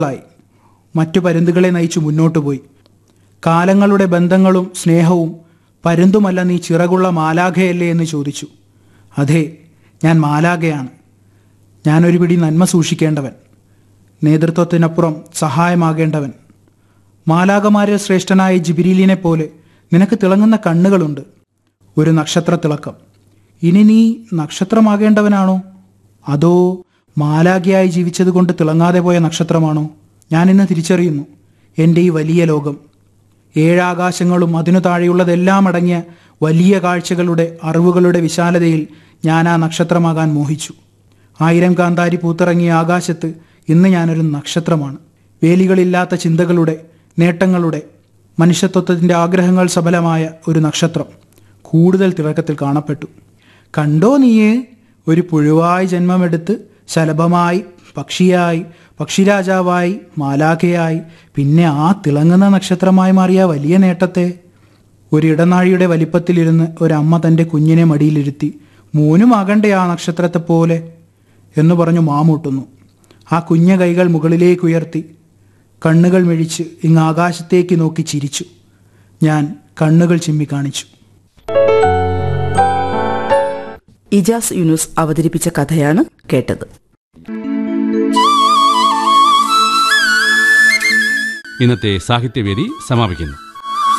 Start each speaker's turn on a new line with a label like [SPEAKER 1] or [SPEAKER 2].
[SPEAKER 1] ായി മറ്റു പരുന്തുകളെ നയിച്ചു മുന്നോട്ടു പോയി കാലങ്ങളുടെ ബന്ധങ്ങളും സ്നേഹവും പരുന്തുമല്ല നീ ചിറകുള്ള മാലാഖയല്ലേ എന്ന് ചോദിച്ചു അതെ ഞാൻ മാലാഖയാണ് ഞാനൊരു പിടി നന്മ സൂക്ഷിക്കേണ്ടവൻ നേതൃത്വത്തിനപ്പുറം സഹായമാകേണ്ടവൻ മാലാകമാരിൽ ശ്രേഷ്ഠനായ ജിബിരിലിനെ പോലെ നിനക്ക് തിളങ്ങുന്ന കണ്ണുകളുണ്ട് ഒരു നക്ഷത്ര തിളക്കം ഇനി നീ നക്ഷത്രമാകേണ്ടവനാണോ അതോ മാലാഖയായി ജീവിച്ചതുകൊണ്ട് തിളങ്ങാതെ പോയ നക്ഷത്രമാണോ ഞാനിന്ന് തിരിച്ചറിയുന്നു എൻ്റെ ഈ വലിയ ലോകം ഏഴാകാശങ്ങളും അതിനു താഴെയുള്ളതെല്ലാം അടങ്ങിയ വലിയ കാഴ്ചകളുടെ അറിവുകളുടെ വിശാലതയിൽ ഞാൻ ആ നക്ഷത്രമാകാൻ മോഹിച്ചു ആയിരം കാന്താരി പൂത്തിറങ്ങിയ ആകാശത്ത് ഇന്ന് ഞാനൊരു നക്ഷത്രമാണ് വേലികളില്ലാത്ത ചിന്തകളുടെ നേട്ടങ്ങളുടെ മനുഷ്യത്വത്തിൻ്റെ ആഗ്രഹങ്ങൾ സഫലമായ ഒരു നക്ഷത്രം കൂടുതൽ തിളക്കത്തിൽ കാണപ്പെട്ടു കണ്ടോ നീയേ ഒരു പുഴുവായി ജന്മമെടുത്ത് ശലഭമായി പക്ഷിയായി പക്ഷിരാജാവായി മാലാഖയായി പിന്നെ ആ തിളങ്ങുന്ന നക്ഷത്രമായി മാറിയ വലിയ നേട്ടത്തെ ഒരു ഇടനാഴിയുടെ വലിപ്പത്തിലിരുന്ന് ഒരമ്മ തൻ്റെ കുഞ്ഞിനെ മടിയിലിരുത്തി മൂനുമാകണ്ടേ ആ നക്ഷത്രത്തെ പോലെ എന്ന് പറഞ്ഞു മാമൂട്ടുന്നു ആ കുഞ്ഞ കൈകൾ മുകളിലേക്ക് ഉയർത്തി കണ്ണുകൾ മിഴിച്ച് ഇങ്ങ് ആകാശത്തേക്ക് നോക്കി ചിരിച്ചു ഞാൻ കണ്ണുകൾ ചിമ്മി കാണിച്ചു
[SPEAKER 2] ഇജാസ് യൂനുസ് അവതരിപ്പിച്ച കഥയാണ് കേട്ടത്
[SPEAKER 3] ഇന്നത്തെ സാഹിത്യവേദി സമാപിക്കുന്നു